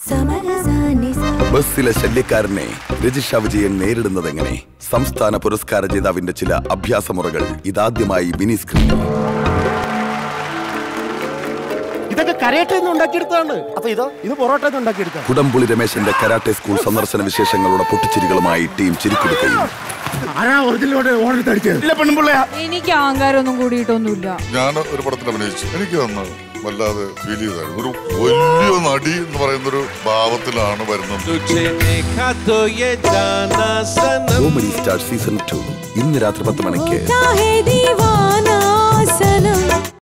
ബസ്സിലെ ശല്യക്കാരനെ രജിഷ വിജയൻ നേരിടുന്നത് എങ്ങനെ സംസ്ഥാന പുരസ്കാര ജേതാവിന്റെ ചില അഭ്യാസമുറകൾ ഇതാദ്യമായി മിനി സ്ക്രീനിൽ ഇതൊക്കെ കരയട്ടെ എന്ന് ഉണ്ടാക്കിയെടുത്താണ് അപ്പൊ ഇതോ ഇത് പൊറോട്ട എന്ന് ഉണ്ടാക്കിയെടുത്താണ് കുടംപുളി രമേശന്റെ കരാട്ടെ സ്കൂൾ സന്ദർശന വിശേഷങ്ങളുടെ പൊട്ടിച്ചിരികളുമായി ടീം ചിരിക്കൊടുക്കുകയും ആരാ ഒറിജിനലോട് ഓർഡർ അടിച്ചത് ഇല്ല പെണ്ണുമ്പിള്ളയാ എനിക്ക് അഹങ്കാരമൊന്നും കൂടിയിട്ടൊന്നുമില്ല ഞാൻ ഒരു പടത്തിൽ അഭിനയിച്ചു എനിക്ക് തന്ന് വല്ലാതെ ഫീൽ ചെയ്തായിരുന്നു ഒരു വലിയ നടി എന്ന് പറയുന്ന ഒരു ഭാവത്തിലാണ് വരുന്നത് तुझे देखा तो ये जाना सनम കോമഡി സ്റ്റാർ സീസൺ ടു ഇന്ന് രാത്രി പത്ത് മണിക്ക് ദീവാന സനം